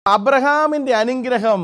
അബ്രഹാമിൻ്റെ അനുഗ്രഹം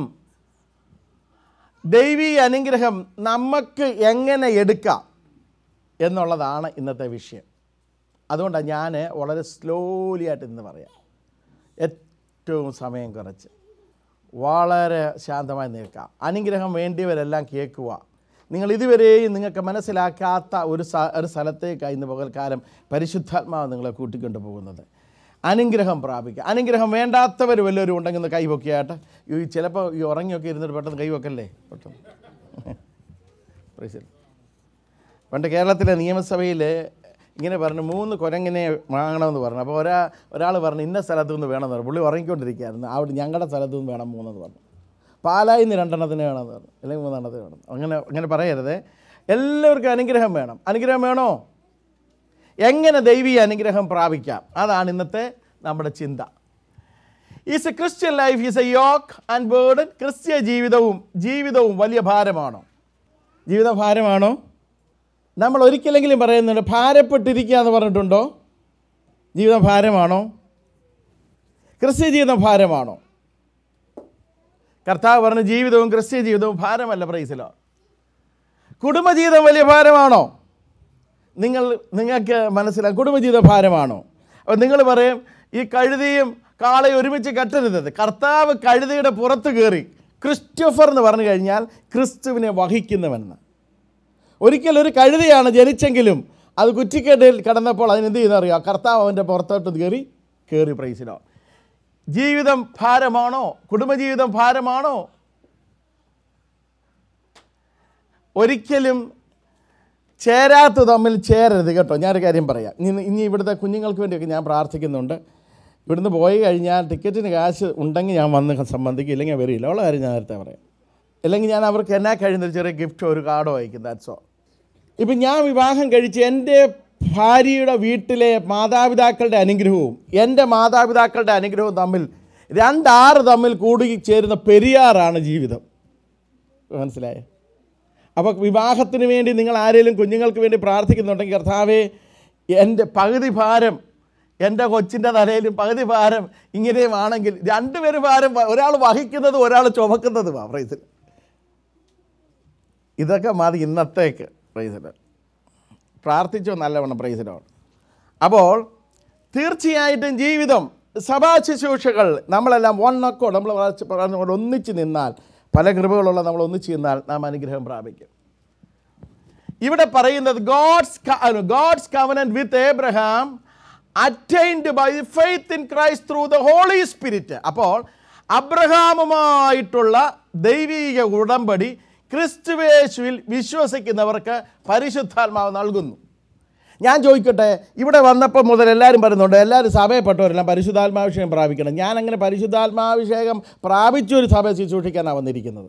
ദൈവീയ അനുഗ്രഹം നമുക്ക് എങ്ങനെ എടുക്കാം എന്നുള്ളതാണ് ഇന്നത്തെ വിഷയം അതുകൊണ്ടാണ് ഞാൻ വളരെ സ്ലോലി ആയിട്ട് ഇന്ന് പറയാം ഏറ്റവും സമയം കുറച്ച് വളരെ ശാന്തമായി നിൽക്കാം അനുഗ്രഹം വേണ്ടിയവരെല്ലാം കേൾക്കുക നിങ്ങൾ ഇതുവരെയും നിങ്ങൾക്ക് മനസ്സിലാക്കാത്ത ഒരു സ ഒരു സ്ഥലത്തേക്കാണ് ഇന്ന് പകൽക്കാലം പരിശുദ്ധാത്മാവ് നിങ്ങളെ കൂട്ടിക്കൊണ്ട് പോകുന്നത് അനുഗ്രഹം പ്രാപിക്കുക അനുഗ്രഹം വേണ്ടാത്തവർ വല്ലവരും ഉണ്ടെങ്കിൽ ഒന്ന് കൈ പൊക്കിയാട്ടെ ഈ ചിലപ്പോൾ ഈ ഉറങ്ങിയൊക്കെ ഇരുന്നിട്ട് പെട്ടെന്ന് കൈ വെക്കല്ലേ പെട്ടെന്ന് Praise the Lord. പണ്ട് കേരളത്തിലെ നിയമസഭയിൽ ഇങ്ങനെ പറഞ്ഞു മൂന്ന് കുരങ്ങിനെ വാങ്ങണമെന്ന് പറഞ്ഞു അപ്പോൾ ഒരാ ഒരാൾ പറഞ്ഞു ഇന്ന സ്ഥലത്തു നിന്ന് വേണമെന്ന് പറഞ്ഞു പുള്ളി ഉറങ്ങിക്കൊണ്ടിരിക്കുകയായിരുന്നു അവിടെ ഞങ്ങളുടെ സ്ഥലത്തു നിന്ന് വേണം മൂന്നെന്ന് പറഞ്ഞു പാലായിൽ നിന്ന് രണ്ടെണ്ണത്തിന് വേണമെന്ന് പറഞ്ഞു അല്ലെങ്കിൽ മൂന്നെണ്ണത്തിന് വേണം അങ്ങനെ അങ്ങനെ പറയരുത് എല്ലാവർക്കും അനുഗ്രഹം വേണം അനുഗ്രഹം വേണോ എങ്ങനെ ദൈവീയ അനുഗ്രഹം പ്രാപിക്കാം അതാണ് ഇന്നത്തെ നമ്മുടെ ചിന്ത is a Christian life is a yoke and burden ക്രിസ്ത്യ ജീവിതവും ജീവിതവും വലിയ ഭാരമാണോ ജീവിത ഭാരമാണോ നമ്മൾ ഒരിക്കലെങ്കിലും പറയുന്നുണ്ട് ഭാരപ്പെട്ടിരിക്കുക എന്ന് പറഞ്ഞിട്ടുണ്ടോ ജീവിതം ഭാരമാണോ ക്രിസ്ത്യ ജീവിതം ഭാരമാണോ കർത്താവ് പറഞ്ഞ ജീവിതവും ക്രിസ്ത്യ ജീവിതവും ഭാരമല്ല പ്രൈസിലോ കുടുംബജീവിതം വലിയ ഭാരമാണോ നിങ്ങൾ നിങ്ങൾക്ക് മനസ്സിലാകും കുടുംബജീവിതം ഭാരമാണോ അപ്പോൾ നിങ്ങൾ പറയും ഈ കഴുതിയും കാളയും ഒരുമിച്ച് കെട്ടരുത് കർത്താവ് കഴുതയുടെ പുറത്ത് കയറി ക്രിസ്റ്റോഫർ എന്ന് പറഞ്ഞു കഴിഞ്ഞാൽ ക്രിസ്തുവിനെ വഹിക്കുന്നവനെന്ന് ഒരിക്കൽ ഒരു കഴുതയാണ് ജനിച്ചെങ്കിലും അത് കുറ്റിക്കേട്ടിൽ കിടന്നപ്പോൾ അതിന് എന്ത് ചെയ്യുന്നറിയോ കർത്താവ് അവൻ്റെ പുറത്തോട്ട് കയറി കയറി പ്രൈസിലോ ജീവിതം ഭാരമാണോ കുടുംബജീവിതം ഭാരമാണോ ഒരിക്കലും ചേരാത്ത തമ്മിൽ ചേരരുത് കേട്ടോ ഞാനൊരു കാര്യം പറയാം ഇനി ഇനി ഇവിടുത്തെ കുഞ്ഞുങ്ങൾക്ക് വേണ്ടിയൊക്കെ ഞാൻ പ്രാർത്ഥിക്കുന്നുണ്ട് ഇവിടുന്ന് പോയി കഴിഞ്ഞാൽ ടിക്കറ്റിന് കാശ് ഉണ്ടെങ്കിൽ ഞാൻ വന്ന് സംബന്ധിക്കും ഇല്ലെങ്കിൽ വരില്ല ഉള്ള കാര്യം ഞാൻ നേരത്തെ പറയാം അല്ലെങ്കിൽ ഞാൻ അവർക്ക് എന്നാ കഴിയുന്ന ഒരു ചെറിയ ഗിഫ്റ്റോ ഒരു കാർഡോ അയക്കും ദാറ്റ്സ് ഓൾ ഇപ്പം ഞാൻ വിവാഹം കഴിച്ച് എൻ്റെ ഭാര്യയുടെ വീട്ടിലെ മാതാപിതാക്കളുടെ അനുഗ്രഹവും എൻ്റെ മാതാപിതാക്കളുടെ അനുഗ്രഹവും തമ്മിൽ രണ്ടാറ് തമ്മിൽ കൂടി ചേരുന്ന പെരിയാറാണ് ജീവിതം മനസ്സിലായേ അപ്പോൾ വിവാഹത്തിന് വേണ്ടി നിങ്ങൾ ആരെങ്കിലും കുഞ്ഞുങ്ങൾക്ക് വേണ്ടി പ്രാർത്ഥിക്കുന്നുണ്ടെങ്കിൽ കർത്താവേ എൻ്റെ പകുതി ഭാരം എൻ്റെ കൊച്ചിൻ്റെ തലയിലും പകുതി ഭാരം ഇങ്ങനെയുമാണെങ്കിൽ രണ്ടുപേര് ഭാരം വ- ഒരാൾ വഹിക്കുന്നതും ഒരാൾ ചുമക്കുന്നതുമാണ് പ്രൈസിൽ ഇതൊക്കെ മതി ഇന്നത്തേക്ക് പ്രൈസിൽ പ്രാർത്ഥിച്ചോ നല്ലവണ്ണം പ്രൈസിലാണ് അപ്പോൾ തീർച്ചയായിട്ടും ജീവിതം സഭാ ശുശ്രൂഷകൾ നമ്മളെല്ലാം വണ്ണക്കോ നമ്മൾ പറഞ്ഞ പോലെ ഒന്നിച്ച് നിന്നാൽ പല കൃപകളുള്ള നമ്മൾ ഒന്നിച്ച് നിന്നാൽ നാം അനുഗ്രഹം പ്രാപിക്കും ഇവിടെ പറയുന്നത് God's God's covenant with Abraham attained by faith in Christ through the holy Spirit അപ്പോൾ അബ്രഹാമുമായിട്ടുള്ള ദൈവീക ഉടമ്പടി ക്രിസ്തുവേശുവിൽ വിശ്വസിക്കുന്നവർക്ക് പരിശുദ്ധാത്മാവ് നൽകുന്നു ഞാൻ ചോദിക്കട്ടെ ഇവിടെ വന്നപ്പോൾ മുതൽ എല്ലാവരും പറയുന്നുണ്ട് എല്ലാവരും സഭയപ്പെട്ടവരെല്ലാം പരിശുദ്ധാത്മാഭിഷേകം പ്രാപിക്കണം ഞാൻ അങ്ങനെ പരിശുദ്ധാത്മാഭിഷേകം പ്രാപിച്ചൊരു സഭ ശുശ്രൂഷിക്കാനാണ് വന്നിരിക്കുന്നത്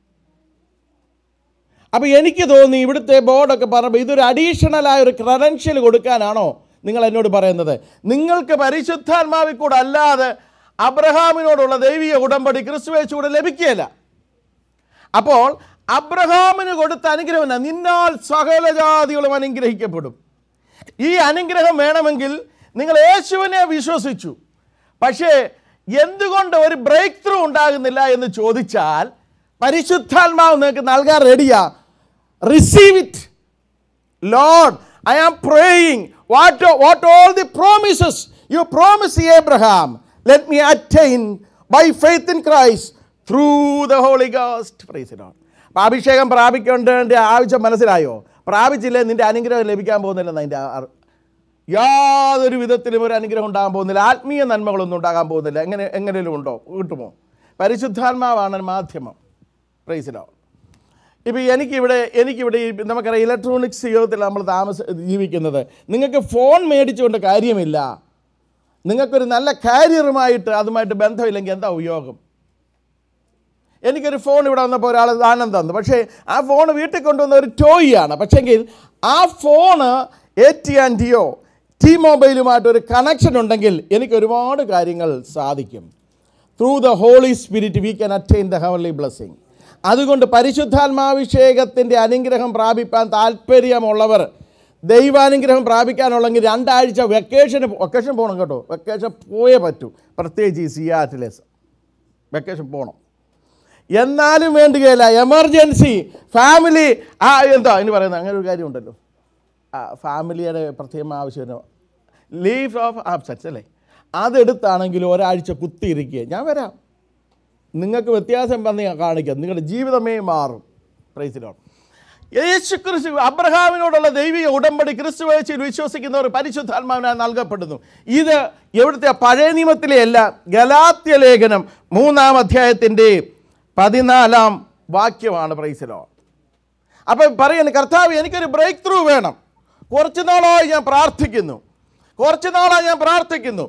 അപ്പോൾ എനിക്ക് തോന്നി ഇവിടുത്തെ ബോർഡൊക്കെ പറഞ്ഞപ്പോൾ ഇതൊരു അഡീഷണലായ ഒരു ക്രെഡൻഷ്യൽ കൊടുക്കാനാണോ നിങ്ങൾ എന്നോട് പറയുന്നത് നിങ്ങൾക്ക് പരിശുദ്ധാത്മാവിൽ കൂടെ അല്ലാതെ അബ്രഹാമിനോടുള്ള ദൈവീയ ഉടമ്പടി ക്രിസ്തുവേശൂടെ ലഭിക്കുകയില്ല അപ്പോൾ അബ്രഹാമിന് കൊടുത്ത അനുഗ്രഹം എന്നാ? നിന്നാൽ സകല ജാതികളും അനുഗ്രഹിക്കപ്പെടും ഈ അനുഗ്രഹം വേണമെങ്കിൽ നിങ്ങൾ യേശുവിനെ വിശ്വസിച്ചു പക്ഷേ എന്തുകൊണ്ട് ഒരു ബ്രേക്ക് ത്രൂ ഉണ്ടാകുന്നില്ല എന്ന് ചോദിച്ചാൽ പരിശുദ്ധാത്മാവ് നിങ്ങൾക്ക് നൽകാൻ റെഡിയാ receive it Lord I am praying what what all the promises you promise Abraham let me attain by faith in Christ through the Holy Ghost praise Lord അപ്പോൾ അഭിഷേകം പ്രാപിക്കേണ്ടതിൻ്റെ ആവശ്യം മനസ്സിലായോ പ്രാപിച്ചില്ലേ നിൻ്റെ അനുഗ്രഹം ലഭിക്കാൻ പോകുന്നില്ലെന്ന് അതിൻ്റെ അർ- യാതൊരു വിധത്തിലും ഒരു അനുഗ്രഹം ഉണ്ടാകാൻ പോകുന്നില്ല ആത്മീയ നന്മകളൊന്നും ഉണ്ടാകാൻ പോകുന്നില്ല എങ്ങനെ എങ്ങനെയും ഉണ്ടോ കിട്ടുമോ പരിശുദ്ധാത്മാവാണ് മാധ്യമം പ്രൈസിലോ ഇപ്പോൾ എനിക്കിവിടെ എനിക്കിവിടെ ഈ നമുക്കറിയാം ഇലക്ട്രോണിക്സ് യുഗത്തിൽ നമ്മൾ താമസ ജീവിക്കുന്നത് നിങ്ങൾക്ക് ഫോൺ മേടിച്ചുകൊണ്ട് കാര്യമില്ല നിങ്ങൾക്കൊരു നല്ല കാരിയറുമായിട്ട് അതുമായിട്ട് ബന്ധമില്ലെങ്കിൽ എന്താ ഉപയോഗം എനിക്കൊരു ഫോൺ ഇവിടെ വന്നപ്പോൾ ഒരാൾ ദാനം തന്നു പക്ഷേ ആ ഫോൺ വീട്ടിൽ കൊണ്ടുവന്ന ഒരു ടോയിയാണ് പക്ഷേങ്കിൽ ആ ഫോണ് എ ടി ആൻഡ് ടിയോ ടി മൊബൈലുമായിട്ട് ഒരു കണക്ഷൻ ഉണ്ടെങ്കിൽ എനിക്ക് ഒരുപാട് കാര്യങ്ങൾ സാധിക്കും through the holy Spirit we can attain the heavenly blessing അതുകൊണ്ട് പരിശുദ്ധാത്മാഭിഷേകത്തിൻ്റെ അനുഗ്രഹം പ്രാപിപ്പാൻ താല്പര്യമുള്ളവർ ദൈവാനുഗ്രഹം പ്രാപിക്കാനുള്ളെങ്കിൽ രണ്ടാഴ്ച വെക്കേഷന് വെക്കേഷൻ പോകണം കേട്ടോ വെക്കേഷൻ പോയേ പറ്റൂ പ്രത്യേകിച്ച് ഈ സിയാറ്റിലെ വെക്കേഷൻ പോകണം എന്നാലും വേണ്ടുകയില്ല എമർജൻസി ഫാമിലി ആ എന്താ ഇനി പറയുന്നത് അങ്ങനെ ഒരു കാര്യമുണ്ടല്ലോ ആ ഫാമിലിയുടെ പ്രത്യേകം ആവശ്യത്തിന് ലീവ് ഓഫ് ആബ്സെൻസ് അല്ലേ അതെടുത്താണെങ്കിലും ഒരാഴ്ച കുത്തിയിരിക്കുക ഞാൻ വരാം നിങ്ങൾക്ക് വ്യത്യാസം വന്ന് ഞാൻ കാണിക്കാം നിങ്ങളുടെ ജീവിതമേ മാറും പ്രൈസിലോട്ട് യേശു ക്രിസ്തു അബ്രഹാമിനോടുള്ള ദൈവിക ഉടമ്പടി ക്രിസ്തു യേശുവിൽ വിശ്വസിക്കുന്നവർ പരിശുദ്ധാത്മാവിനാൽ നൽകപ്പെടുന്നു ഇത് എവിടുത്തെ പഴയ നിയമത്തിലെ അല്ല ഗലാത്യ ലേഖനം മൂന്നാം അധ്യായത്തിൻ്റെ പതിനാലാം വാക്യമാണ് പ്രൈസിലോ അപ്പം പറയുന്നു കർത്താവ് എനിക്കൊരു ബ്രേക്ക് ത്രൂ വേണം കുറച്ച് നാളായി ഞാൻ പ്രാർത്ഥിക്കുന്നു കുറച്ച് നാളായി ഞാൻ പ്രാർത്ഥിക്കുന്നു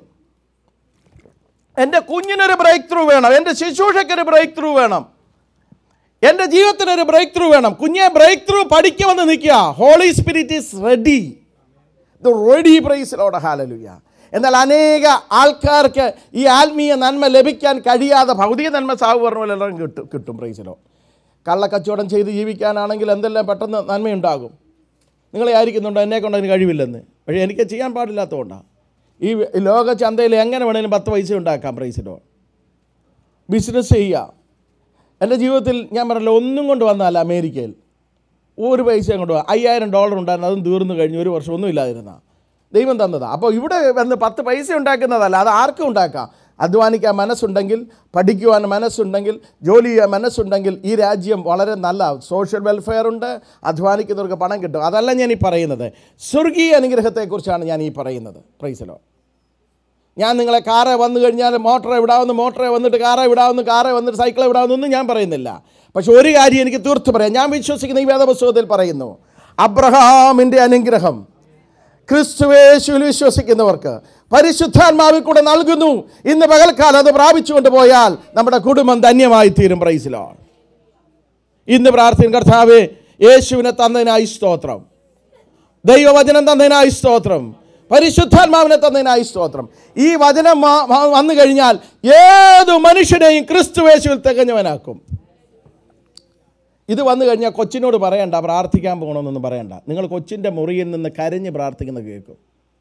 എൻ്റെ കുഞ്ഞിനൊരു ബ്രേക്ക് ത്രൂ വേണം എൻ്റെ ശുശ്രൂഷയ്ക്കൊരു ബ്രേക്ക് ത്രൂ വേണം എൻ്റെ ജീവിതത്തിനൊരു ബ്രേക്ക് ത്രൂ വേണം കുഞ്ഞെ ബ്രേക്ക് ത്രൂ പഠിക്കുമെന്ന് നിൽക്കുക Holy Spirit is ready the ready പ്രൈസിലോടെ ഹാലലുയ എന്നാൽ അനേക ആൾക്കാർക്ക് ഈ ആത്മീയ നന്മ ലഭിക്കാൻ കഴിയാതെ ഭൗതിക നന്മ സാവ് പറഞ്ഞ പോലെ എല്ലാം കിട്ടും കിട്ടും പ്രൈസിലോ കള്ളക്കച്ചവടം ചെയ്ത് ജീവിക്കാനാണെങ്കിൽ എന്തെല്ലാം പെട്ടെന്ന് നന്മയുണ്ടാകും നിങ്ങളെ ആയിരിക്കുന്നുണ്ടോ എന്നെ കൊണ്ട് അതിന് കഴിവില്ലെന്ന് പക്ഷേ എനിക്ക് ചെയ്യാൻ പാടില്ലാത്തതുകൊണ്ടാണ് ഈ ലോക ചന്തയിൽ എങ്ങനെ വേണേലും പത്ത് പൈസ ഉണ്ടാക്കാം പ്രൈസിലോ ബിസിനസ് ചെയ്യുക എൻ്റെ ജീവിതത്തിൽ ഞാൻ പറഞ്ഞല്ലോ ഒന്നും കൊണ്ട് വന്നതല്ല അമേരിക്കയിൽ ഒരു പൈസയും കൊണ്ട് പോകാം അയ്യായിരം ഡോളർ ഉണ്ടായിരുന്നു അതും തീർന്നു കഴിഞ്ഞു ഒരു വർഷം ഒന്നും ഇല്ലാതിരുന്ന ദൈവം തന്നതാണ് അപ്പോൾ ഇവിടെ വന്ന് പത്ത് പൈസ ഉണ്ടാക്കുന്നതല്ല അത് ആർക്കും ഉണ്ടാക്കാം അധ്വാനിക്കാൻ മനസ്സുണ്ടെങ്കിൽ പഠിക്കുവാൻ മനസ്സുണ്ടെങ്കിൽ ജോലി ചെയ്യാൻ മനസ്സുണ്ടെങ്കിൽ ഈ രാജ്യം വളരെ നല്ല സോഷ്യൽ വെൽഫെയർ ഉണ്ട് അധ്വാനിക്കുന്നവർക്ക് പണം കിട്ടും അതല്ല ഞാൻ ഈ പറയുന്നത് സ്വർഗീയ അനുഗ്രഹത്തെക്കുറിച്ചാണ് ഞാൻ ഈ പറയുന്നത് പ്രൈസലോ ഞാൻ നിങ്ങളെ കാറെ വന്നു കഴിഞ്ഞാൽ മോട്ടറെ വിടാവുന്ന മോട്ടറെ വന്നിട്ട് കാറെ വിടാവുന്ന കാറെ വന്നിട്ട് സൈക്കിളെ വിടാവുന്നൊന്നും ഞാൻ പറയുന്നില്ല പക്ഷെ ഒരു കാര്യം എനിക്ക് തീർത്ത് പറയാം ഞാൻ വിശ്വസിക്കുന്ന ഈ വേദപുസ്തകത്തിൽ പറയുന്നു അബ്രഹാമിൻ്റെ അനുഗ്രഹം ക്രിസ്തുവേശുവിൽ വിശ്വസിക്കുന്നവർക്ക് പരിശുദ്ധാത്മാവിൽ കൂടെ നൽകുന്നു ഇന്ന് പകൽക്കാലം അത് പ്രാപിച്ചുകൊണ്ട് പോയാൽ നമ്മുടെ കുടുംബം ധന്യമായി തീരും പ്രൈസിലോ ഇന്ന് പ്രാർത്ഥിക്കും കർത്താവേ യേശുവിനെ തന്നതിനായി സ്തോത്രം ദൈവവചനം തന്നതിനായി സ്തോത്രം പരിശുദ്ധാത്മാവിനെ തന്നതിനായി സ്തോത്രം ഈ വചനം വ- വ- വന്നു കഴിഞ്ഞാൽ ഏതു മനുഷ്യനെയും ക്രിസ്തുവേശുവിൽ തികഞ്ഞവനാക്കും ഇത് വന്നു കഴിഞ്ഞാൽ കൊച്ചിനോട് പറയണ്ട പ്രാർത്ഥിക്കാൻ പോകണമെന്നൊന്നും പറയണ്ട നിങ്ങൾ കൊച്ചിൻ്റെ മുറിയിൽ നിന്ന് കരഞ്ഞ് പ്രാർത്ഥിക്കുന്നത് കേൾക്കും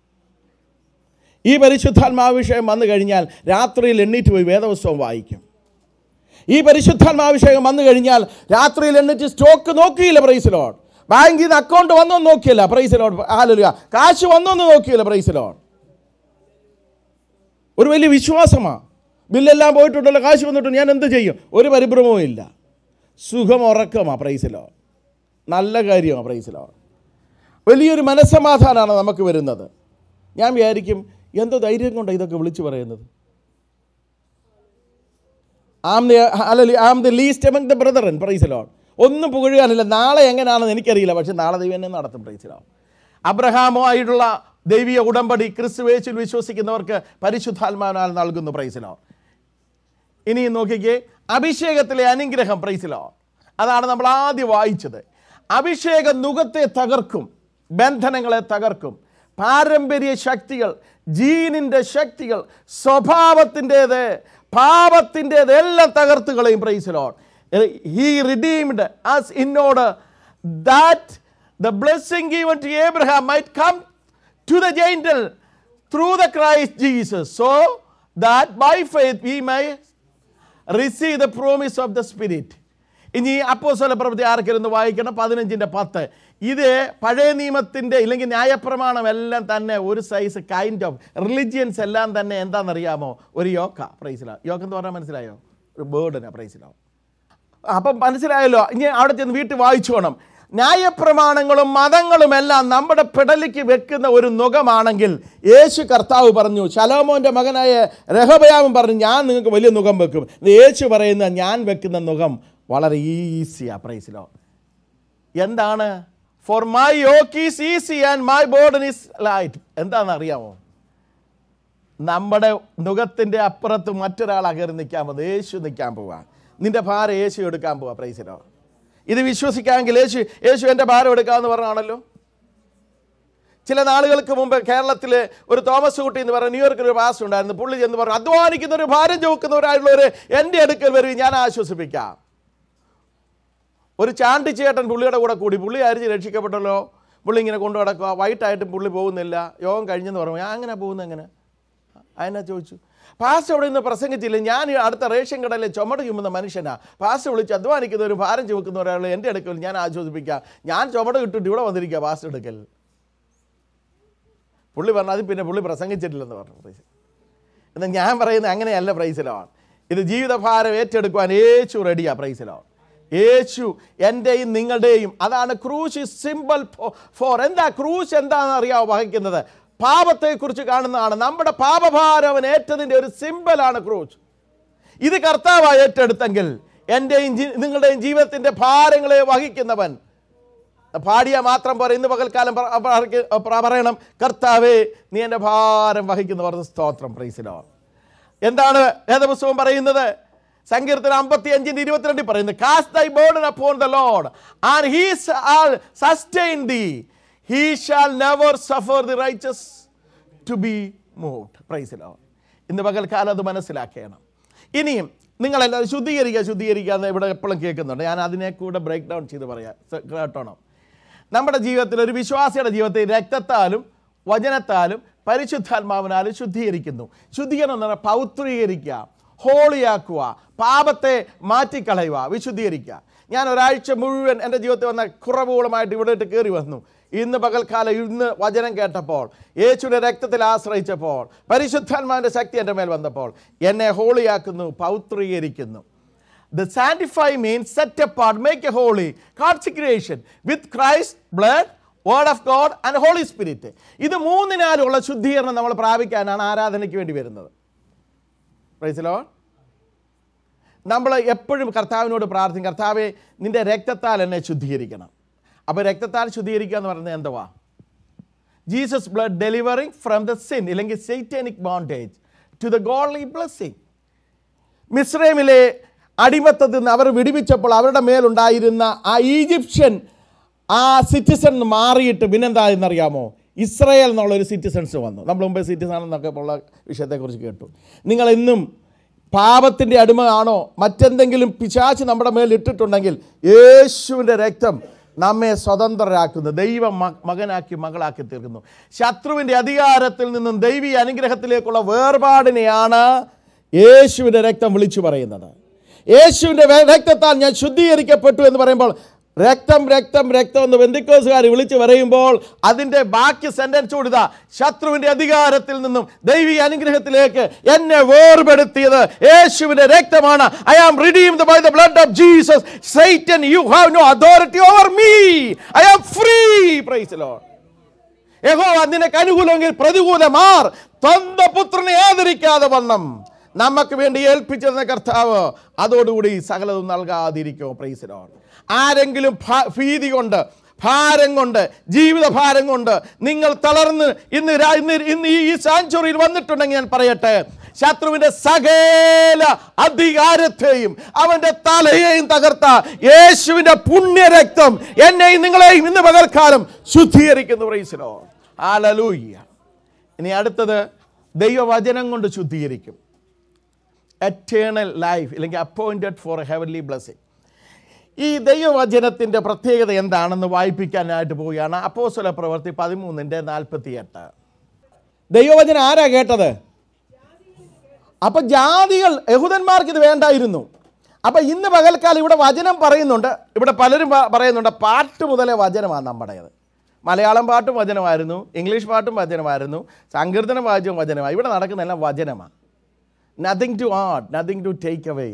ഈ പരിശുദ്ധാത്മാവിഷയം വന്നു കഴിഞ്ഞാൽ രാത്രിയിൽ എണ്ണീറ്റ് പോയി വേദപുസ്തകം വായിക്കും ഈ പരിശുദ്ധാത്മാഭിഷേകം വന്നു കഴിഞ്ഞാൽ രാത്രിയിൽ എണ്ണിച്ച് സ്റ്റോക്ക് നോക്കിയില്ല പ്രൈസിലോട് ബാങ്കിൽ നിന്ന് അക്കൗണ്ട് വന്നോന്ന് നോക്കിയില്ല പ്രൈസിലോട് ആലുക കാശ് വന്നോന്ന് നോക്കിയില്ല പ്രൈസിലോട് ഒരു വലിയ വിശ്വാസമാണ് ബില്ലെല്ലാം പോയിട്ടുണ്ടല്ലോ കാശ് വന്നിട്ടുണ്ട് ഞാൻ എന്ത് ചെയ്യും ഒരു പരിഭ്രമവും ഇല്ല സുഖം ഉറക്കമാണ് പ്രൈസിലോ നല്ല കാര്യമാണ് പ്രൈസിലോ വലിയൊരു മനസ്സമാധാനമാണ് നമുക്ക് വരുന്നത് ഞാൻ വിചാരിക്കും എന്തോ ധൈര്യം കൊണ്ടാണ് ഇതൊക്കെ വിളിച്ചു പറയുന്നത് ആം ദ അല്ല am the least among the brethren പ്രൈസിലോൺ ഒന്നും പുകഴുകാനില്ല നാളെ എങ്ങനെയാണെന്ന് എനിക്കറിയില്ല പക്ഷെ നാളെ ദൈവം എന്നെ നടത്തും പ്രൈസിലോ അബ്രഹാമോ ആയിട്ടുള്ള ദൈവീയ ഉടമ്പടി ക്രിസ്തുവേശിൽ വിശ്വസിക്കുന്നവർക്ക് പരിശുദ്ധാത്മാവിനാൽ നൽകുന്നു പ്രൈസിലോ ഇനി നോക്കിക്കേ അഭിഷേകത്തിലെ അനുഗ്രഹം പ്രൈസിലോ അതാണ് നമ്മൾ ആദ്യം വായിച്ചത് അഭിഷേകം നുഖത്തെ തകർക്കും ബന്ധനങ്ങളെ തകർക്കും പാരമ്പര്യ ശക്തികൾ ജീനിൻ്റെ ശക്തികൾ സ്വഭാവത്തിൻ്റേത് പാപത്തിൻ്റേത് എല്ലാം തകർത്ത് കളയും പ്രൈസിലോ he redeemed us in order that the blessing given to Abraham might come to the gentle through the Christ Jesus, so that by faith we may receive the promise of the Spirit. ഇനി അപ്പോസ്തല പ്രവൃത്തി ആർക്കിരുന്ന് വായിക്കണം പതിനഞ്ചിൻ്റെ പത്ത് ഇത് പഴയ നിയമത്തിൻ്റെ ഇല്ലെങ്കിൽ ന്യായപ്രമാണം എല്ലാം തന്നെ ഒരു സൈസ് കൈൻഡ് ഓഫ് റിലിജിയൻസ് എല്ലാം തന്നെ എന്താണെന്നറിയാമോ ഒരു യോക്ക പ്രൈസിലോ യോക്ക എന്ന് പറഞ്ഞാൽ മനസ്സിലായോ ഒരു ബേർഡനാ പ്രൈസിലോ അപ്പം മനസ്സിലായല്ലോ ഇനി അവിടെ ചെന്ന് വീട്ടിൽ വായിച്ചോണം ന്യായപ്രമാണങ്ങളും മതങ്ങളും എല്ലാം നമ്മുടെ പിടലിക്ക് വെക്കുന്ന ഒരു നുഖമാണെങ്കിൽ യേശു കർത്താവ് പറഞ്ഞു ശലോമോൻ്റെ മകനായ രഹബയാവും പറഞ്ഞു ഞാൻ നിങ്ങൾക്ക് വലിയ നുഖം വെക്കും ഇത് യേശു പറയുന്ന ഞാൻ വെക്കുന്ന നുഖം വളരെ ഈസിയാ പ്രൈസിലോ എന്താണ് for my yoke is easy and my burden is light എന്താണെന്ന് അറിയാമോ നമ്മുടെ നുഖത്തിൻ്റെ അപ്പുറത്ത് മറ്റൊരാൾ അകറി നിൽക്കാൻ പോകുന്നത് യേശു നിൽക്കാൻ പോവാ നിന്റെ ഭാരം യേശു എടുക്കാൻ പോവാ പ്രൈസിലോ ഇത് വിശ്വസിക്കാമെങ്കിൽ യേശു യേശു എൻ്റെ ഭാരം എടുക്കാമെന്ന് പറഞ്ഞാണല്ലോ ചില നാളുകൾക്ക് മുമ്പ് കേരളത്തിൽ ഒരു തോമസ് കുട്ടി എന്ന് പറഞ്ഞ ന്യൂയോർക്കിൽ ഒരു പാസ് ഉണ്ടായിരുന്നു പുള്ളി ചെന്ന് പറഞ്ഞു അധ്വാനിക്കുന്ന ഒരു ഭാരം ചുമക്കുന്നവരായിട്ടുള്ളവർ എൻ്റെ അടുക്കൽ വരും ഞാൻ ആശ്വസിപ്പിക്കാം ഒരു ചാണ്ടിച്ചേട്ടൻ പുള്ളിയുടെ കൂടെ കൂടി പുള്ളി ആയിരിച്ച് രക്ഷിക്കപ്പെട്ടല്ലോ പുള്ളി ഇങ്ങനെ കൊണ്ടു നടക്കുക വൈകിട്ടായിട്ടും പുള്ളി പോകുന്നില്ല യോഗം കഴിഞ്ഞെന്ന് പറഞ്ഞു ഞാൻ അങ്ങനെ പോകുന്നത് എങ്ങനെ അതിനെ ചോദിച്ചു പാസ്റ്റർ അവിടെ നിന്ന് പ്രസംഗിച്ചില്ല ഞാൻ ഈ അടുത്ത റേഷൻ കടയിലെ ചുമട് ചുമന്ന മനുഷ്യനാ പാസ്റ്റർ വിളിച്ച് അധ്വാനിക്കുന്ന ഒരു ഭാരം ചുമക്കുന്ന ഒരാൾ എൻ്റെ അടുക്കൽ ഞാൻ ആശ്വസിപ്പിക്കാം ഞാൻ ചുമട് കിട്ടിട്ട് ഇവിടെ വന്നിരിക്കുക പാസ്റ്റർ എടുക്കൽ പുള്ളി പറഞ്ഞു അത് പിന്നെ പുള്ളി പ്രസംഗിച്ചിട്ടില്ലെന്ന് പറഞ്ഞു പ്രൈസ് എന്നാൽ ഞാൻ പറയുന്നത് അങ്ങനെയല്ല പ്രൈസിലാണ് ഇത് ജീവിതഭാരം ഏറ്റെടുക്കുവാൻ യേശു റെഡിയാ പ്രൈസിലാണ് യേശു എൻ്റെയും നിങ്ങളുടെയും അതാണ് ക്രൂശ് സിമ്പിൾ ഫോർ എന്താ ക്രൂശ് എന്താണെന്ന് അറിയാമോ വഹിക്കുന്നത് പാപത്തെക്കുറിച്ച് കാണുന്നതാണ് നമ്മുടെ പാപഭാരം അവൻ ഏറ്റതിൻ്റെ ഒരു സിമ്പിളാണ് ക്രൂശ് ഇത് കർത്താവ് ഏറ്റെടുത്തെങ്കിൽ എൻ്റെയും ജി- നിങ്ങളുടെയും ജീവിതത്തിൻ്റെ ഭാരങ്ങളെ വഹിക്കുന്നവൻ പാടിയ മാത്രം പോരെ ഇന്ന് പകൽക്കാലം പറ- പറ- പറ- പറയണം കർത്താവേ നീ എൻ്റെ ഭാരം വഹിക്കുന്ന പറഞ്ഞ സ്തോത്രം പ്രൈസിലോ എന്താണ് വേദപുസ്തകം പറയുന്നത് സങ്കീർത്തനം അമ്പത്തി അഞ്ചിന് ഇരുപത്തിരണ്ടിൽ പറയുന്നത് cast thy burden upon the Lord and he's all sustain thee he shall never suffer the righteous to be moved പ്രൈസിലോ ഇന്ന് പകൽക്കാലം അത് മനസ്സിലാക്കണം ഇനിയും നിങ്ങളെല്ലാവരും ശുദ്ധീകരിക്കുക ശുദ്ധീകരിക്കുക എന്ന് ഇവിടെ എപ്പോഴും കേൾക്കുന്നുണ്ട് ഞാൻ അതിനെ കൂടെ ബ്രേക്ക് ഡൗൺ ചെയ്ത് പറയാം സ- കേട്ടോണം നമ്മുടെ ജീവിതത്തിൽ ഒരു വിശ്വാസിയുടെ ജീവിതത്തിൽ രക്തത്താലും വചനത്താലും പരിശുദ്ധാത്മാവിനാലും ശുദ്ധീകരിക്കുന്നു ശുദ്ധീകരണം എന്ന് പറഞ്ഞാൽ പൗത്രീകരിക്കുക ഹോളിയാക്കുക പാപത്തെ മാറ്റിക്കളയുക വിശുദ്ധീകരിക്കുക ഞാൻ ഒരാഴ്ച മുഴുവൻ എൻ്റെ ജീവിതത്തിൽ വന്ന കുറവുകളുമായിട്ട് ഇവിടോട്ട് കയറി വന്നു ഇന്ന് പകൽക്കാലം ഇന്ന് വചനം കേട്ടപ്പോൾ യേശുവിൻ്റെ രക്തത്തിൽ ആശ്രയിച്ചപ്പോൾ പരിശുദ്ധാത്മാവിൻ്റെ ശക്തി എൻ്റെ മേൽ വന്നപ്പോൾ എന്നെ ഹോളിയാക്കുന്നു പൗത്രീകരിക്കുന്നു The sanctify means set apart, make a holy, consecration with Christ, blood, word of God and Holy Spirit. ഇത് മൂന്നിനാലുള്ള ശുദ്ധീകരണം നമ്മൾ പ്രാപിക്കാനാണ് ആരാധനയ്ക്ക് വേണ്ടി വരുന്നത് പ്രൈസിലോ നമ്മൾ എപ്പോഴും കർത്താവിനോട് പ്രാർത്ഥിക്കും കർത്താവെ നിന്റെ രക്തത്താൽ എന്നെ ശുദ്ധീകരിക്കണം അപ്പോൾ രക്തത്താൽ ശുദ്ധീകരിക്കുക എന്ന് പറയുന്നത് എന്തുവാ Jesus blood delivering from the sin ഇല്ലെങ്കിൽ satanic bondage to the godly blessing മിസ്രൈമിലെ അടിമത്തത്തിൽ നിന്ന് അവർ വിടിവിച്ചപ്പോൾ അവരുടെ മേലുണ്ടായിരുന്ന ആ ഈജിപ്ഷ്യൻ ആ സിറ്റിസൺ മാറിയിട്ട് പിന്നെന്തായെന്നറിയാമോ ഇസ്രയേൽ എന്നുള്ളൊരു സിറ്റിസൺസ് വന്നു നമ്മൾ മുമ്പേ സിറ്റിസൺ എന്നൊക്കെ ഉള്ള വിഷയത്തെക്കുറിച്ച് കേട്ടു നിങ്ങൾ ഇന്നും പാപത്തിൻ്റെ അടിമയാണോ മറ്റെന്തെങ്കിലും പിശാച്ച് നമ്മുടെ മേൽ ഇട്ടിട്ടുണ്ടെങ്കിൽ യേശുവിൻ്റെ രക്തം നമ്മെ സ്വതന്ത്രരാക്കുന്നു ദൈവ മ- മകനാക്കി മകളാക്കി തീർക്കുന്നു ശത്രുവിൻ്റെ അധികാരത്തിൽ നിന്നും ദൈവീയ അനുഗ്രഹത്തിലേക്കുള്ള വേർപാടിനെയാണ് യേശുവിൻ്റെ രക്തം വിളിച്ചു പറയുന്നത് യേശുവിൻ്റെ വേ- രക്തത്താൽ ഞാൻ ശുദ്ധീകരിക്കപ്പെട്ടു എന്ന് പറയുമ്പോൾ രക്തം രക്തം രക്തം എന്ന് ബന്ധുക്കോസുകാർ വിളിച്ചു പറയുമ്പോൾ അതിൻ്റെ ബാക്കി സെൻറ്റൻസ് കൊടുത്ത ശത്രുവിൻ്റെ അധികാരത്തിൽ നിന്നും ദൈവീയ അനുഗ്രഹത്തിലേക്ക് എന്നെ വേർപെടുത്തിയത് യേശുവിൻ്റെ രക്തമാണ് I am redeemed by the blood of Jesus Satan you have no authority over me I am free praise Lord യഹോവ നിനക്ക് അനുകൂലമെങ്കിൽ പ്രതികൂലമാർ തൊന്ത പുത്രനെ ആദരിക്കാതെ വണ്ണം നമുക്ക് വേണ്ടി ഏൽപ്പിച്ചിരുന്ന കർത്താവ് അതോടുകൂടി സകലതും നൽകാതിരിക്കും പ്രൈസിലോൺ ആരെങ്കിലും ഭ- ഭീതി കൊണ്ട് ഭാരം കൊണ്ട് ജീവിത ഭാരം കൊണ്ട് നിങ്ങൾ തളർന്ന് ഇന്ന് രാ- ഇന്ന് ഇന്ന് ഈ- ഈ സാഞ്ചുറിയിൽ വന്നിട്ടുണ്ടെങ്കിൽ ഞാൻ പറയട്ടെ ശത്രുവിന്റെ സകല അധികാരത്തെയും അവന്റെ തലയെയും തകർത്ത യേശുവിന്റെ പുണ്യരക്തം എന്നെയും നിങ്ങളെയും ഇന്ന് പകൽക്കാലം ശുദ്ധീകരിക്കുന്നു പ്രൈസിലോ ആലലൂയ്യ ഇനി അടുത്തത് ദൈവവചനം കൊണ്ട് ശുദ്ധീകരിക്കും എറ്റേണൽ ലൈഫ് അല്ലെങ്കിൽ appointed for a heavenly blessing ഈ ദൈവവചനത്തിൻ്റെ പ്രത്യേകത എന്താണെന്ന് വായിപ്പിക്കാനായിട്ട് പോവുകയാണ് അപ്പോസ്വല പ്രവൃത്തി പതിമൂന്നിൻ്റെ നാൽപ്പത്തിയെട്ട് ദൈവവചനം ആരാ കേട്ടത് അപ്പൊ ജാതികൾ യഹൂദന്മാർക്ക് ഇത് വേണ്ടായിരുന്നു അപ്പൊ ഇന്ന് പകൽക്കാലം ഇവിടെ വചനം പറയുന്നുണ്ട് ഇവിടെ പലരും പ- പറയുന്നുണ്ട് പാട്ട് മുതലേ വചനമാണ് നമ്മുടേത് മലയാളം പാട്ടും വചനമായിരുന്നു ഇംഗ്ലീഷ് പാട്ടും വചനമായിരുന്നു സങ്കീർത്തന വാദ്യവും വചനമാണ് ഇവിടെ നടക്കുന്നതെല്ലാം വചനമാണ് nothing to add nothing to take away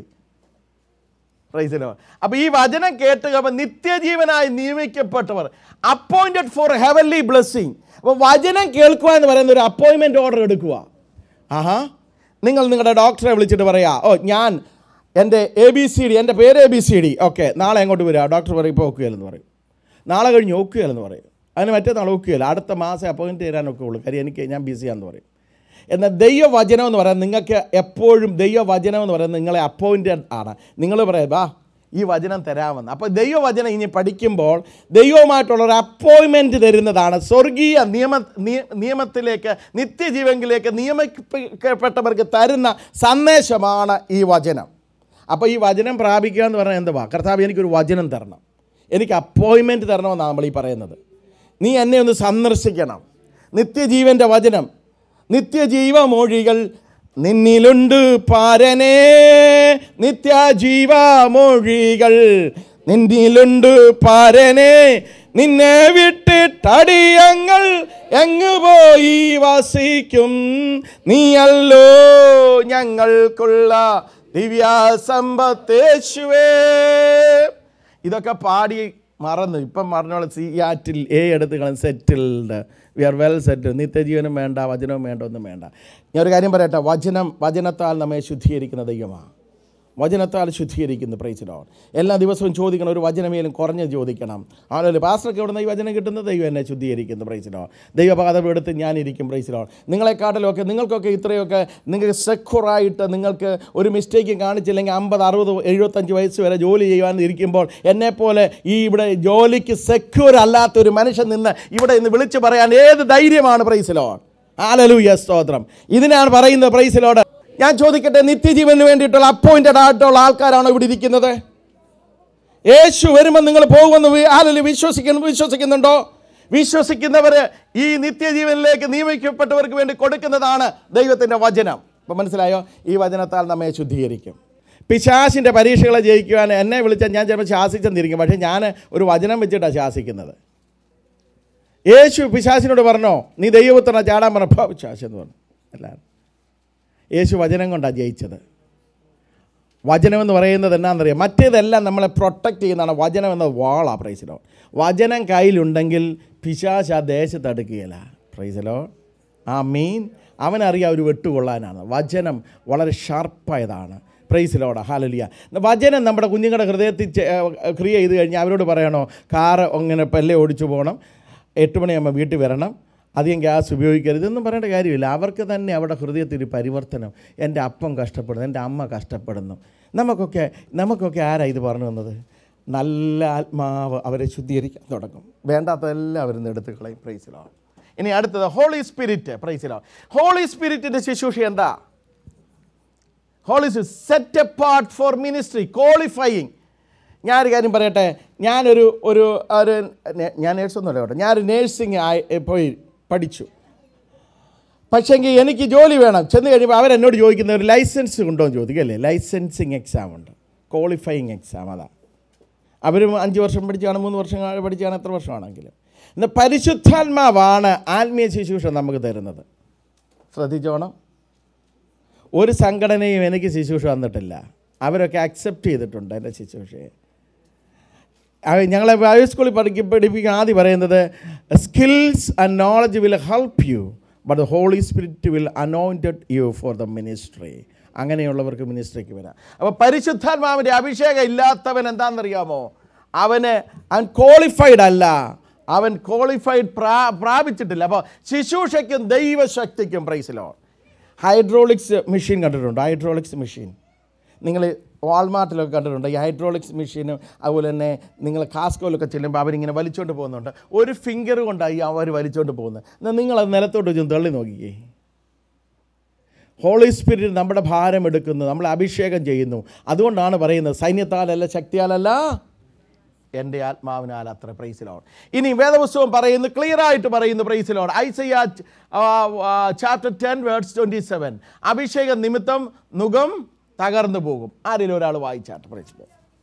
പ്രൈസിലോ അപ്പൊ ഈ വചനം കേട്ട് അപ്പൊ നിത്യജീവനായി നിയമിക്കപ്പെട്ടവർ അപ്പോയിന്റഡ് ഫോർ ഹെവൻലി ബ്ലെസ്സിങ് അപ്പോൾ വചനം കേൾക്കുക എന്ന് പറയുന്ന ഒരു അപ്പോയിൻമെന്റ് ഓർഡർ എടുക്കുക ആഹാ നിങ്ങൾ നിങ്ങളുടെ ഡോക്ടറെ വിളിച്ചിട്ട് പറയാ ഓ ഞാൻ എൻ്റെ എ ബി സി ഡി എൻ്റെ പേര് A B C D okay നാളെ എങ്ങോട്ട് വരിക ഡോക്ടർ പറയും ഇപ്പോൾ ഒക്കുകയില്ലെന്ന് പറയും നാളെ കഴിഞ്ഞ് ഒക്കുകയില്ലെന്ന് പറയും അതിന് മറ്റേ നാളെ ഒക്കുകയില്ല അടുത്ത മാസം അപ്പോയിൻറ്റ് തരാനൊക്കെ ഉള്ളൂ കാര്യം എനിക്ക് ഞാൻ ബിസിയാന്ന് പറയും എന്നാൽ ദൈവവചനം എന്ന് പറയുന്നത് നിങ്ങൾക്ക് എപ്പോഴും ദൈവവചനം എന്ന് പറയുന്നത് നിങ്ങളെ അപ്പോയിൻറ്റഡ് ആണ് നിങ്ങൾ പറയും വാ ഈ വചനം തരാമെന്ന് അപ്പോൾ ദൈവവചനം ഇനി പഠിക്കുമ്പോൾ ദൈവവുമായിട്ടുള്ള ഒരു അപ്പോയിൻമെൻറ്റ് തരുന്നതാണ് സ്വർഗീയ നിയമ നിയ- നിയമത്തിലേക്ക് നിത്യജീവനിലേക്ക് നിയമിക്കപ്പെട്ടവർക്ക് തരുന്ന സന്ദേശമാണ് ഈ വചനം അപ്പോൾ ഈ വചനം പ്രാപിക്കുക എന്ന് പറഞ്ഞാൽ എന്തുവാ കർത്താവ് എനിക്കൊരു വചനം തരണം എനിക്ക് അപ്പോയിൻമെൻറ്റ് തരണമെന്നാണ് നമ്മൾ ഈ പറയുന്നത് നീ എന്നെ ഒന്ന് സന്ദർശിക്കണം നിത്യജീവൻ്റെ വചനം നിത്യജീവമൊഴികൾ നിന്നിലുണ്ട് പാരനേ നിത്യജീവമൊഴികൾ നിന്നിലുണ്ട് പാരനേ നിന്നെ വിട്ടിട്ടടിയങ്ങൾ എങ്ങു പോയി വസിക്കും നീയല്ലോ ഞങ്ങൾക്കുള്ള ദിവ്യാസമ്പത്തേശുവേ ഇതൊക്കെ പാടി മറന്നു ഇപ്പം പറഞ്ഞോളാം സിയാറ്റിൽ എ എടുത്ത് കളയും settled we are well settle നിത്യജീവനും വേണ്ട വചനവും വേണ്ട ഒന്നും വേണ്ട ഞാൻ ഒരു കാര്യം പറയട്ടെ വചനം വചനത്താൽ നമ്മെ ശുദ്ധീകരിക്കുന്ന ദൈവമാണ് വചനത്താൽ ശുദ്ധീകരിക്കുന്നു പ്രൈസിലോൺ എല്ലാ ദിവസവും ചോദിക്കണം ഒരു വചനമേലും കുറഞ്ഞ് ചോദിക്കണം ആണല്ലോ പാസ്റ്റർക്ക് എവിടെ നിന്ന് ഈ വചനം കിട്ടുന്നത് ദൈവം എന്നെ ശുദ്ധീകരിക്കുന്നു പ്രൈസിലോൺ ദൈവപാദം എടുത്ത് ഞാനിരിക്കും പ്രൈസിലോൺ നിങ്ങളെക്കാട്ടിലൊക്കെ നിങ്ങൾക്കൊക്കെ ഇത്രയൊക്കെ നിങ്ങൾക്ക് സെക്യൂറായിട്ട് നിങ്ങൾക്ക് ഒരു മിസ്റ്റേക്ക് കാണിച്ചില്ലെങ്കിൽ അമ്പത് അറുപത് എഴുപത്തഞ്ച് വയസ്സ് വരെ ജോലി ചെയ്യുവാൻ ഇരിക്കുമ്പോൾ എന്നെപ്പോലെ ഈ ഇവിടെ ജോലിക്ക് സെക്യൂർ അല്ലാത്ത ഒരു മനുഷ്യൻ നിന്ന് ഇവിടെ ഇന്ന് വിളിച്ചു പറയാൻ ഏത് ധൈര്യമാണ് പ്രൈസിലോൺ ആലലൂയ സ്തോത്രം ഇതിനാണ് പറയുന്നത് പ്രൈസിലോട് ഞാൻ ചോദിക്കട്ടെ നിത്യജീവന് വേണ്ടിയിട്ടുള്ള അപ്പോയിന്റഡ് ആയിട്ടുള്ള ആൾക്കാരാണോ ഇവിടെ ഇരിക്കുന്നത് യേശു വരുമ്പോൾ നിങ്ങൾ പോകുമെന്ന് വി- ആരെങ്കിലും വിശ്വസിക്കുന്നു വിശ്വസിക്കുന്നുണ്ടോ വിശ്വസിക്കുന്നവർ ഈ നിത്യജീവനിലേക്ക് നിയമിക്കപ്പെട്ടവർക്ക് വേണ്ടി കൊടുക്കുന്നതാണ് ദൈവത്തിൻ്റെ വചനം ഇപ്പം മനസ്സിലായോ ഈ വചനത്താൽ നമ്മെ ശുദ്ധീകരിക്കും പിശാസിൻ്റെ പരീക്ഷകളെ ജയിക്കുവാൻ എന്നെ വിളിച്ചാൽ ഞാൻ ചിലപ്പോൾ ശാസിച്ചെന്നിരിക്കും പക്ഷേ ഞാൻ ഒരു വചനം വെച്ചിട്ടാണ് ശാസിക്കുന്നത് യേശു പിശാസിനോട് പറഞ്ഞോ നീ ദൈവത്തിനാ ചാടാൻ പറഞ്ഞപ്പോൾ പിശാസ് എന്ന് പറഞ്ഞു എല്ലാവരും യേശു വചനം കൊണ്ടാണ് ജയിച്ചത് വചനം എന്ന് പറയുന്നത് എന്നാണെന്നറിയാം മറ്റേതെല്ലാം നമ്മളെ പ്രൊട്ടക്റ്റ് ചെയ്യുന്നതാണ് വചനം എന്ന വാളാ പ്രൈസിലോ വചനം കയ്യിലുണ്ടെങ്കിൽ പിശാശ് ആ ദേശത്ത് അടുക്കുകയില്ല പ്രൈസിലോ ആ മീൻ അവനറിയാം ഒരു വെട്ടുകൊള്ളാനാണ് വചനം വളരെ ഷാർപ്പായതാണ് പ്രൈസിലോടെ ഹാലലിയ വചനം നമ്മുടെ കുഞ്ഞുങ്ങളുടെ ഹൃദയത്തിൽ ചെ- ഏഹ് ക്രിയ ചെയ്ത് കഴിഞ്ഞാൽ അവരോട് പറയണോ കാറ് അങ്ങനെ പല്ലേ ഓടിച്ചു പോകണം എട്ട് മണിയാകുമ്പോൾ വീട്ടിൽ വരണം അധികം ഗ്യാസ് ഉപയോഗിക്കരുത് ഇതൊന്നും പറയേണ്ട കാര്യമില്ല അവർക്ക് തന്നെ അവരുടെ ഹൃദയത്തിൽ ഒരു പരിവർത്തനം എൻ്റെ അപ്പം കഷ്ടപ്പെടുന്നു എൻ്റെ അമ്മ കഷ്ടപ്പെടുന്നു നമുക്കൊക്കെ നമുക്കൊക്കെ ആരാ ഇത് പറഞ്ഞു തന്നത് നല്ല ആത്മാവ് അവരെ ശുദ്ധീകരിക്കാൻ തുടങ്ങും വേണ്ടാത്തതെല്ലാം അവരിന്ന് എടുത്ത് കളയും പ്രൈസിലാണ് ഇനി അടുത്തത് ഹോളി സ്പിരിറ്റ് പ്രൈസിലാണ് ഹോളി സ്പിരിറ്റിൻ്റെ ശുശ്രൂഷ എന്താ holy set apart for ministry qualifying ഞാനൊരു കാര്യം പറയട്ടെ ഞാനൊരു ഒരു ഒരു നെ- ഞാൻ നേഴ്സൊന്നുമല്ല കേട്ടോ ഞാനൊരു നേഴ്സിംഗ് ആയി പോയി പഠിച്ചു പക്ഷേങ്കിൽ എനിക്ക് ജോലി വേണം ചെന്ന് കഴിയുമ്പോൾ അവരെന്നോട് ചോദിക്കുന്ന ഒരു ലൈസൻസ് ഉണ്ടോ എന്ന് ചോദിക്കല്ലേ ലൈസൻസിങ് എക്സാം ഉണ്ട് ക്വാളിഫയിങ് എക്സാം അതാ അവരും അഞ്ച് വർഷം പഠിച്ചാണ് മൂന്ന് വർഷം പഠിച്ചാണ് എത്ര വർഷമാണെങ്കിലും എന്നാൽ പരിശുദ്ധാത്മാവാണ് ആത്മീയ ശുശ്രൂഷ നമുക്ക് തരുന്നത് ശ്രദ്ധിച്ചോണം ഒരു സംഘടനയും എനിക്ക് ശുശ്രൂഷ തന്നിട്ടില്ല അവരൊക്കെ അക്സെപ്റ്റ് ചെയ്തിട്ടുണ്ട് എൻ്റെ ശുശ്രൂഷയെ അവ- ഞങ്ങളെ ബൈബിൾ സ്കൂളിൽ പഠിക്ക പഠിപ്പിക്കാൻ ആദ്യം പറയുന്നത് skills and knowledge will help you but the holy spirit will anointed you for the ministry അങ്ങനെയുള്ളവർക്ക് മിനിസ്ട്രിക്ക് വരാം അപ്പോൾ പരിശുദ്ധാത്മാവിൻ്റെ അഭിഷേകം ഇല്ലാത്തവൻ എന്താണെന്നറിയാമോ അവന് അവൻ ക്വാളിഫൈഡ് അല്ല അവൻ ക്വാളിഫൈഡ് പ്രാ പ്രാപിച്ചിട്ടില്ല അപ്പോൾ ശുശ്രൂഷയ്ക്കും ദൈവശക്തിക്കും പ്രൈസിലോ ഹൈഡ്രോളിക്സ് മെഷീൻ കണ്ടിട്ടുണ്ടോ ഹൈഡ്രോളിക്സ് മെഷീൻ നിങ്ങൾ വാൾമാർട്ടിലൊക്കെ കണ്ടിട്ടുണ്ട് ഈ ഹൈഡ്രോളിക്സ് മെഷീനും അതുപോലെ തന്നെ നിങ്ങൾ കാസ്കോയിലൊക്കെ ചെല്ലുമ്പോൾ അവരിങ്ങനെ വലിച്ചുകൊണ്ട് പോകുന്നുണ്ട് ഒരു ഫിംഗർ കൊണ്ടായി അവർ വലിച്ചുകൊണ്ട് പോകുന്നത് എന്നാൽ നിങ്ങളത് നിലത്തോട്ട് വെച്ച് തള്ളി നോക്കിക്കേ ഹോളി സ്പിരിറ്റ് നമ്മുടെ ഭാരം എടുക്കുന്നു നമ്മളെ അഭിഷേകം ചെയ്യുന്നു അതുകൊണ്ടാണ് പറയുന്നത് സൈന്യത്താലല്ല ശക്തിയാലല്ല എൻ്റെ ആത്മാവിനാൽ അത്ര പ്രൈസിലോൺ ഇനി വേദപുസ്തകം പറയുന്നു ക്ലിയർ ആയിട്ട് പറയുന്നു പ്രൈസിലോൺ Isaiah chapter ten words twenty seven അഭിഷേകം നിമിത്തം മുഖം തകർന്നു പോകും ആരെങ്കിലും ഒരാൾ വായിച്ചാട്ട് പ്രൈസിലോ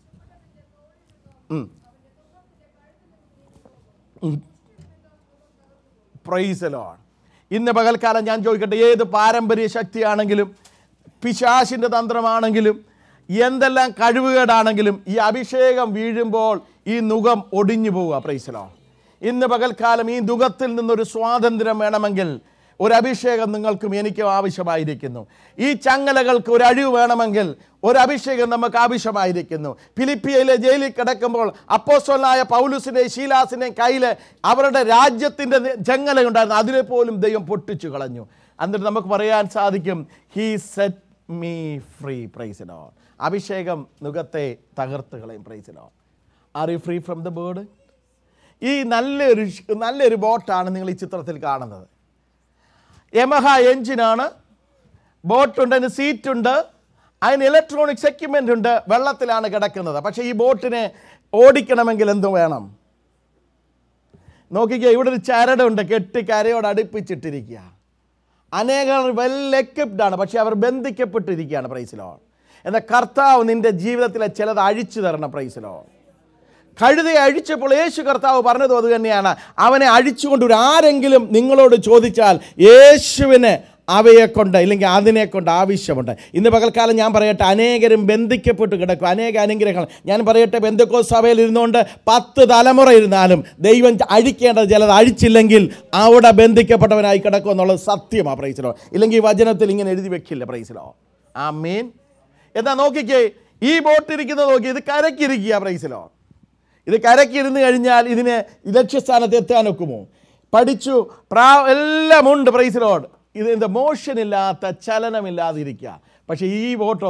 പ്രൈസലോൺ ഇന്ന് പകൽക്കാലം ഞാൻ ചോദിക്കട്ടെ ഏത് പാരമ്പര്യ ശക്തിയാണെങ്കിലും പിശാശിൻ്റെ തന്ത്രമാണെങ്കിലും എന്തെല്ലാം കഴിവുകേടാണെങ്കിലും ഈ അഭിഷേകം വീഴുമ്പോൾ ഈ നുകം ഒടിഞ്ഞു പോവുക പ്രൈസലോ ഇന്ന് പകൽക്കാലം ഈ നുഖത്തിൽ നിന്നൊരു സ്വാതന്ത്ര്യം വേണമെങ്കിൽ ഒരു അഭിഷേകം നിങ്ങൾക്കും എനിക്കും ആവശ്യമായിരിക്കുന്നു ഈ ചങ്ങലകൾക്ക് ഒരു അഴിവ് വേണമെങ്കിൽ ഒരു അഭിഷേകം നമുക്ക് ആവശ്യമായിരിക്കുന്നു ഫിലിപ്പിയയിലെ ജയിലിൽ കിടക്കുമ്പോൾ അപ്പോസ്വലായ പൗലുസിൻ്റെയും ശീലാസിൻ്റെയും കയ്യിൽ അവരുടെ രാജ്യത്തിൻ്റെ ചങ്ങലയുണ്ടായിരുന്നു അതിനെ പോലും ദൈവം പൊട്ടിച്ചു കളഞ്ഞു എന്നിട്ട് നമുക്ക് പറയാൻ സാധിക്കും ഹീ സെറ്റ് മീ ഫ്രീ പ്രൈസിനോ അഭിഷേകം നുഖത്തെ തകർത്ത് കളയും പ്രൈസിനോ are you free from the bird ഈ നല്ലൊരു നല്ലൊരു ബോട്ടാണ് നിങ്ങൾ ഈ ചിത്രത്തിൽ കാണുന്നത് യമഹ എഞ്ചിനാണ് ബോട്ടുണ്ട് അതിന് സീറ്റുണ്ട് അതിന് ഇലക്ട്രോണിക്സ് എക്യുപ്മെൻ്റ് ഉണ്ട് വെള്ളത്തിലാണ് കിടക്കുന്നത് പക്ഷേ ഈ ബോട്ടിനെ ഓടിക്കണമെങ്കിൽ എന്ത് വേണം നോക്കിക്കുക ഇവിടെ ഒരു ചരടുണ്ട് കെട്ടി കരയോട് അടുപ്പിച്ചിട്ടിരിക്കുക അനേകർ വെൽ എക്വിപ്ഡ് ആണ് പക്ഷേ അവർ ബന്ധിക്കപ്പെട്ടിരിക്കുകയാണ് പ്രൈസിലോ എന്നാൽ കർത്താവ് നിന്റെ ജീവിതത്തിലെ ചിലത് അഴിച്ചു തരണം പ്രൈസിലോ കഴുതയെ അഴിച്ചപ്പോൾ യേശു കർത്താവ് പറഞ്ഞത് അത് തന്നെയാണ് അവനെ അഴിച്ചുകൊണ്ട് ആരെങ്കിലും നിങ്ങളോട് ചോദിച്ചാൽ യേശുവിന് അവയെ കൊണ്ട് ഇല്ലെങ്കിൽ അതിനെ കൊണ്ട് ആവശ്യമുണ്ട് ഇന്ന് പകൽക്കാലം ഞാൻ പറയട്ടെ അനേകരും ബന്ധിക്കപ്പെട്ട് കിടക്കും അനേക അനുഗ്രഹങ്ങൾ ഞാൻ പറയട്ടെ ബന്ധുക്കോ സഭയിൽ ഇരുന്നുകൊണ്ട് പത്ത് തലമുറ ഇരുന്നാലും ദൈവം അഴിക്കേണ്ടത് ചിലത് അഴിച്ചില്ലെങ്കിൽ അവിടെ ബന്ധിക്കപ്പെട്ടവനായി കിടക്കും എന്നുള്ളത് സത്യമാണ് പ്രൈസിലോ ഇല്ലെങ്കിൽ ഈ വചനത്തിൽ ഇങ്ങനെ എഴുതി വെക്കില്ല പ്രൈസിലോ ആ മീൻ എന്നാ നോക്കിക്കേ ഈ ബോട്ട് ഇരിക്കുന്നത് നോക്കി ഇത് കരക്കിരിക്കുക പ്രൈസിലോ ഇത് കരക്കിരുന്ന് കഴിഞ്ഞാൽ ഇതിന് ലക്ഷ്യസ്ഥാനത്ത് എത്താൻ ഒക്കുമോ പഠിച്ചു പ്രാ എല്ലാം ഉണ്ട് പ്രൈസിലോട് ഇത് എന്താ മോഷൻ ഇല്ലാത്ത ചലനമില്ലാതിരിക്കുക പക്ഷേ ഈ ബോട്ടോ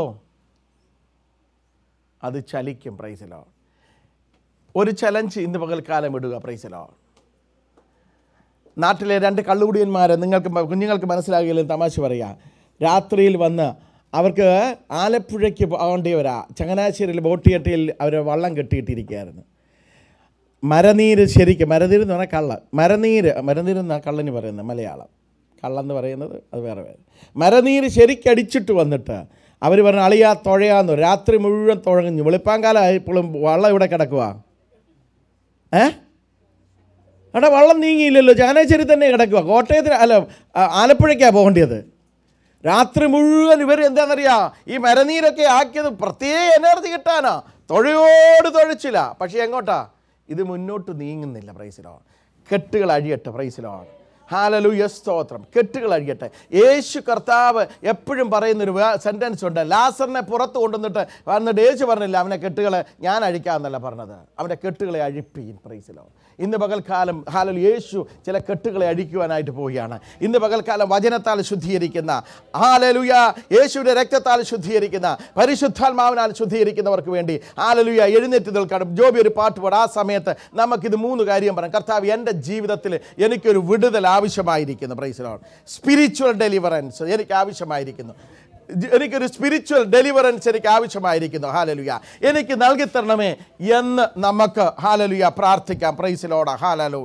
അത് ചലിക്കും പ്രൈസിലോ ഒരു ചലഞ്ച് ഇന്ന് പകൽക്കാലം ഇടുക പ്രൈസിലോ നാട്ടിലെ രണ്ട് കള്ളുകുടിയന്മാർ നിങ്ങൾക്ക് മ- കുഞ്ഞുങ്ങൾക്ക് മനസ്സിലാകില്ലെന്ന് തമാശ പറയുക രാത്രിയിൽ വന്ന് അവർക്ക് ആലപ്പുഴയ്ക്ക് പോകേണ്ടിയവരാ ചങ്ങനാശ്ശേരിയിൽ ബോട്ടിയട്ടിയിൽ അവർ വള്ളം കെട്ടിയിട്ടിരിക്കുകയായിരുന്നു മരനീര് ശരിക്കും മരനീര് എന്ന് പറഞ്ഞാൽ കള്ള മരനീര് മരനീര് എന്നാണ് കള്ളന് പറയുന്നത് മലയാളം കള്ളെന്ന് പറയുന്നത് അത് വേറെ വേറെ മരനീര് ശരിക്കടിച്ചിട്ട് വന്നിട്ട് അവർ പറഞ്ഞു അളിയാ തുഴയാന്ന് രാത്രി മുഴുവൻ തുഴഞ്ഞു വെളുപ്പാങ്കാലം ആയപ്പോഴും വള്ളം ഇവിടെ കിടക്കുക ഏ അവിടെ വള്ളം നീങ്ങിയില്ലല്ലോ ചങ്ങനാശ്ശേരി തന്നെ കിടക്കുക കോട്ടയത്തിന് അല്ല ആ- ആലപ്പുഴയ്ക്കാണ് പോകേണ്ടത് രാത്രി മുഴുവൻ ഇവർ എന്താണെന്നറിയാ ഈ മരനീരൊക്കെ ആക്കിയത് പ്രത്യേക എനർജി കിട്ടാനാ തൊഴയോട് തൊഴച്ചില്ല പക്ഷേ എങ്ങോട്ടാ ഇത് മുന്നോട്ട് നീങ്ങുന്നില്ല പ്രൈസിലോ കെട്ടുകൾ അഴിയട്ടെ പ്രൈസിലോ ഹാലലൂയ സ്തോത്രം കെട്ടുകൾ അഴിയട്ടെ യേശു കർത്താവ് എപ്പോഴും പറയുന്നൊരു സെൻറ്റൻസ് ഉണ്ട് ലാസറിനെ പുറത്ത് കൊണ്ടുവന്നിട്ട് വന്നിട്ട് യേശു പറഞ്ഞില്ല അവനെ കെട്ടുകളെ ഞാൻ അഴിക്കാമെന്നല്ല പറഞ്ഞത് അവൻ്റെ കെട്ടുകളെ അഴിപ്പീൻ പ്രൈസിലോ ഇന്ന് പകൽക്കാലം ഹാലൽ യേശു ചില കെട്ടുകളെ അഴിക്കുവാനായിട്ട് പോവുകയാണ് ഇന്ന് പകൽക്കാലം വചനത്താൽ ശുദ്ധീകരിക്കുന്ന ഹാലലുയ യേശുവിൻ്റെ രക്തത്താൽ ശുദ്ധീകരിക്കുന്ന പരിശുദ്ധാത്മാവിനാൽ ശുദ്ധീകരിക്കുന്നവർക്ക് വേണ്ടി ഹാലലുയ എഴുന്നേറ്റ് നിൽക്കണം ജോബി ഒരു പാട്ട് പാടും ആ സമയത്ത് നമുക്കിത് മൂന്ന് കാര്യം പറയാം കർത്താവ് എൻ്റെ ജീവിതത്തിൽ എനിക്കൊരു വിടുതൽ ആവശ്യമായിരിക്കുന്നു പ്രൈസിലോൺ സ്പിരിച്വൽ ഡെലിവറൻസ് എനിക്ക് ആവശ്യമായിരിക്കുന്നു ജ- എനിക്കൊരു സ്പിരിച്വൽ ഡെലിവറൻസ് എനിക്ക് ആവശ്യമായിരിക്കുന്നു ഹാലലുയ എനിക്ക് നൽകി തരണമേ എന്ന് നമുക്ക് ഹാലലുയ പ്രാർത്ഥിക്കാം പ്രൈസിലോട ഹാലലു